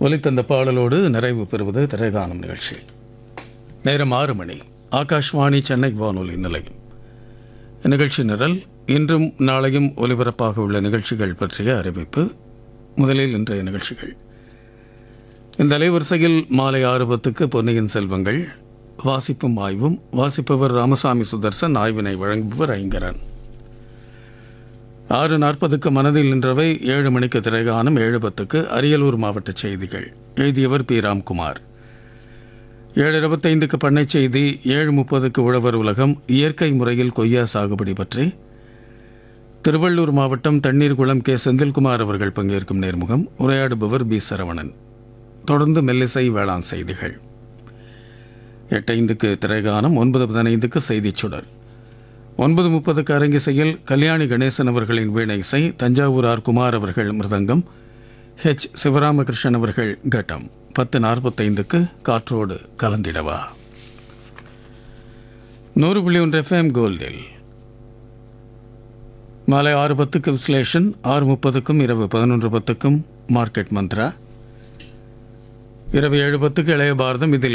ஒலித்தந்த பாடலோடு நிறைவு பெறுவது திரைகானம் நிகழ்ச்சி நேரம் ஆறு மணி ஆகாஷ்வாணி சென்னை வானொலி நிலையம் நிகழ்ச்சி நிரல் இன்றும் நாளையும் ஒலிபரப்பாக உள்ள நிகழ்ச்சிகள் பற்றிய அறிவிப்பு முதலில் இன்றைய நிகழ்ச்சிகள் இந்த அலைவரிசையில் மாலை ஆறு பத்துக்கு பொன்னியின் செல்வங்கள் வாசிப்பும் ஆய்வும் வாசிப்பவர் ராமசாமி சுதர்சன் ஆய்வினை வழங்குபவர் ஐங்கரன் ஆறு நாற்பதுக்கு மனதில் நின்றவை ஏழு மணிக்கு திரைகானம் ஏழு பத்துக்கு அரியலூர் மாவட்ட செய்திகள் எழுதியவர் பி ராம்குமார் ஏழு இருபத்தைந்துக்கு பண்ணை செய்தி ஏழு முப்பதுக்கு உழவர் உலகம் இயற்கை முறையில் கொய்யா சாகுபடி பற்றி திருவள்ளூர் மாவட்டம் தண்ணீர்குளம் கே செந்தில்குமார் அவர்கள் பங்கேற்கும் நேர்முகம் உரையாடுபவர் பி சரவணன் தொடர்ந்து மெல்லிசை வேளாண் செய்திகள் எட்டு ஐந்துக்கு திரைகானம் ஒன்பது பதினைந்துக்கு செய்திச் சுடர் ஒன்பது முப்பதுக்கு அரங்கிசையில் கல்யாணி கணேசன் அவர்களின் வீணை இசை தஞ்சாவூர் ஆர் குமார் அவர்கள் மிருதங்கம் ஹெச் சிவராமகிருஷ்ணன் அவர்கள் கட்டம் பத்து நாற்பத்தைந்துக்கு காற்றோடு கலந்திடவா நூறு புள்ளி ஒன்று எஃப்எம் கோல்டில் மாலை ஆறு பத்துக்கு விஸ்லேஷன் ஆறு முப்பதுக்கும் இரவு பதினொன்று பத்துக்கும் மார்க்கெட் மந்த்ரா இரவு ஏழு பத்துக்கு இளைய பாரதம் இதில்